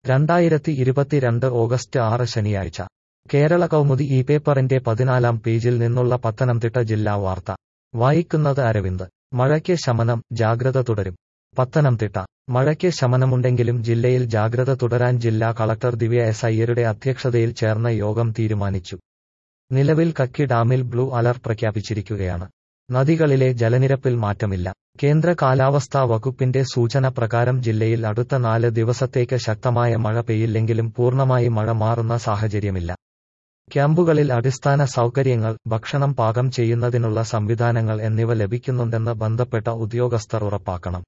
രണ്ടായിരത്തി ഇരുപത്തിരണ്ട് ഓഗസ്റ്റ് ആറ് ശനിയാഴ്ച കേരള കൗമുദി ഈ പേപ്പറിന്റെ പതിനാലാം പേജിൽ നിന്നുള്ള പത്തനംതിട്ട ജില്ലാ വാർത്ത വായിക്കുന്നത് അരവിന്ദ് മഴയ്ക്ക് ശമനം ജാഗ്രത തുടരും പത്തനംതിട്ട മഴയ്ക്ക് ശമനമുണ്ടെങ്കിലും ജില്ലയിൽ ജാഗ്രത തുടരാൻ ജില്ലാ കളക്ടർ ദിവ്യ എസ് അയ്യരുടെ അധ്യക്ഷതയിൽ ചേർന്ന യോഗം തീരുമാനിച്ചു നിലവിൽ കക്കി ഡാമിൽ ബ്ലൂ അലർട്ട് പ്രഖ്യാപിച്ചിരിക്കുകയാണ് നദികളിലെ ജലനിരപ്പിൽ മാറ്റമില്ല കേന്ദ്ര കാലാവസ്ഥാ വകുപ്പിന്റെ സൂചന പ്രകാരം ജില്ലയിൽ അടുത്ത നാല് ദിവസത്തേക്ക് ശക്തമായ മഴ പെയ്യില്ലെങ്കിലും പൂർണ്ണമായി മഴ മാറുന്ന സാഹചര്യമില്ല ക്യാമ്പുകളിൽ അടിസ്ഥാന സൗകര്യങ്ങൾ ഭക്ഷണം പാകം ചെയ്യുന്നതിനുള്ള സംവിധാനങ്ങൾ എന്നിവ ലഭിക്കുന്നുണ്ടെന്ന് ബന്ധപ്പെട്ട ഉദ്യോഗസ്ഥർ ഉറപ്പാക്കണം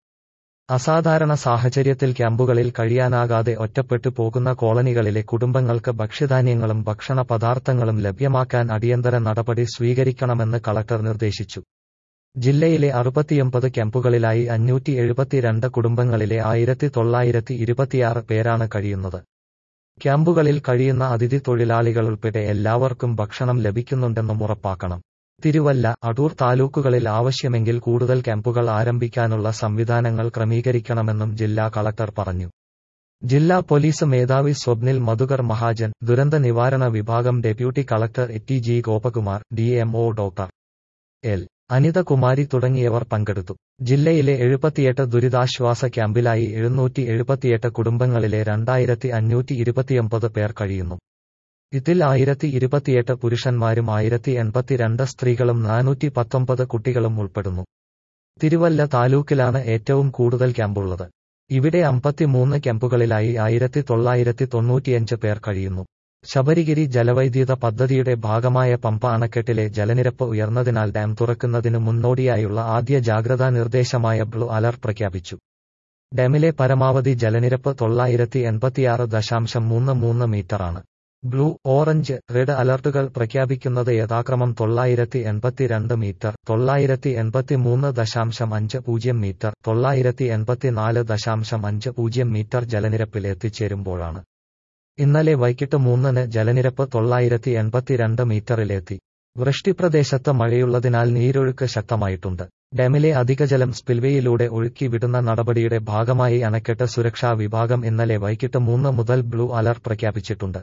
അസാധാരണ സാഹചര്യത്തിൽ ക്യാമ്പുകളിൽ കഴിയാനാകാതെ ഒറ്റപ്പെട്ടു പോകുന്ന കോളനികളിലെ കുടുംബങ്ങൾക്ക് ഭക്ഷ്യധാന്യങ്ങളും ഭക്ഷണ പദാർത്ഥങ്ങളും ലഭ്യമാക്കാൻ അടിയന്തര നടപടി സ്വീകരിക്കണമെന്ന് കളക്ടർ നിർദ്ദേശിച്ചു ജില്ലയിലെ അറുപത്തിയൊമ്പത് ക്യാമ്പുകളിലായി അഞ്ഞൂറ്റി എഴുപത്തിരണ്ട് കുടുംബങ്ങളിലെ ആയിരത്തി തൊള്ളായിരത്തി ഇരുപത്തിയാറ് പേരാണ് കഴിയുന്നത് ക്യാമ്പുകളിൽ കഴിയുന്ന അതിഥി തൊഴിലാളികളുൾപ്പെടെ എല്ലാവർക്കും ഭക്ഷണം ലഭിക്കുന്നുണ്ടെന്നും ഉറപ്പാക്കണം തിരുവല്ല അടൂർ താലൂക്കുകളിൽ ആവശ്യമെങ്കിൽ കൂടുതൽ ക്യാമ്പുകൾ ആരംഭിക്കാനുള്ള സംവിധാനങ്ങൾ ക്രമീകരിക്കണമെന്നും ജില്ലാ കളക്ടർ പറഞ്ഞു ജില്ലാ പോലീസ് മേധാവി സ്വപ്നിൽ മധുകർ മഹാജൻ ദുരന്ത നിവാരണ വിഭാഗം deputy collector T G Gopakumar DMO doctor L Anithakumari തുടങ്ങിയവർ പങ്കെടുത്തു ജില്ലയിലെ എഴുപത്തിയെട്ട് ദുരിതാശ്വാസ ക്യാമ്പിലായി എഴുന്നൂറ്റി എഴുപത്തിയെട്ട് കുടുംബങ്ങളിലെ രണ്ടായിരത്തി അഞ്ഞൂറ്റി ഇരുപത്തിയൊമ്പത് പേർ കഴിയുന്നു ഇതിൽ ആയിരത്തി ഇരുപത്തിയെട്ട് പുരുഷന്മാരും ആയിരത്തി എൺപത്തിരണ്ട് സ്ത്രീകളും നാനൂറ്റി പത്തൊമ്പത് കുട്ടികളും ഉൾപ്പെടുന്നു തിരുവല്ല താലൂക്കിലാണ് ഏറ്റവും കൂടുതൽ ക്യാമ്പുള്ളത് ഇവിടെ അമ്പത്തിമൂന്ന് ക്യാമ്പുകളിലായി ആയിരത്തി തൊള്ളായിരത്തി തൊണ്ണൂറ്റിയഞ്ച് പേർ കഴിയുന്നു ശബരിഗിരി ജലവൈദ്യുത പദ്ധതിയുടെ ഭാഗമായ പമ്പ അണക്കെട്ടിലെ ജലനിരപ്പ് ഉയർന്നതിനാൽ ഡാം തുറക്കുന്നതിന് മുന്നോടിയായുള്ള ആദ്യ ജാഗ്രതാ നിർദ്ദേശമായ ബ്ലൂ അലർട്ട് പ്രഖ്യാപിച്ചു ഡാമിലെ പരമാവധി ജലനിരപ്പ് തൊള്ളായിരത്തി എൺപത്തിയാറ് ദശാംശം മൂന്ന് മൂന്ന് മീറ്ററാണ് ബ്ലൂ ഓറഞ്ച് റെഡ് അലർട്ടുകൾ പ്രഖ്യാപിക്കുന്നത് യഥാക്രമം തൊള്ളായിരത്തി എൺപത്തിരണ്ട് മീറ്റർ തൊള്ളായിരത്തി എൺപത്തിമൂന്ന് ദശാംശം അഞ്ച് പൂജ്യം മീറ്റർ തൊള്ളായിരത്തി എൺപത്തിനാല് ദശാംശം അഞ്ച് പൂജ്യം മീറ്റർ ജലനിരപ്പിൽ എത്തിച്ചേരുമ്പോഴാണ് ഇന്നലെ വൈകിട്ട് മൂന്നിന് ജലനിരപ്പ് തൊള്ളായിരത്തി എൺപത്തിരണ്ട് മീറ്ററിലെത്തി വൃഷ്ടിപ്രദേശത്ത് മഴയുള്ളതിനാൽ നീരൊഴുക്ക് ശക്തമായിട്ടുണ്ട് ഡാമിലെ അധികജലം സ്പിൽവേയിലൂടെ ഒഴുക്കി വിടുന്ന നടപടിയുടെ ഭാഗമായി അണക്കെട്ട് സുരക്ഷാ വിഭാഗം ഇന്നലെ വൈകിട്ട് മൂന്ന് മുതൽ ബ്ലൂ അലർട്ട് പ്രഖ്യാപിച്ചിട്ടുണ്ട്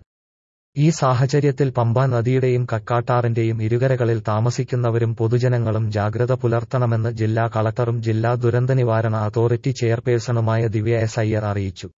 ഈ സാഹചര്യത്തിൽ പമ്പ നദിയുടെയും കക്കാട്ടാറിന്റെയും ഇരുകരകളിൽ താമസിക്കുന്നവരും പൊതുജനങ്ങളും ജാഗ്രത പുലർത്തണമെന്ന് ജില്ലാ കളക്ടറും ജില്ലാ ദുരന്തനിവാരണ അതോറിറ്റി ചെയർപേഴ്സണുമായ ദിവ്യ എസ് അയ്യർ അറിയിച്ചു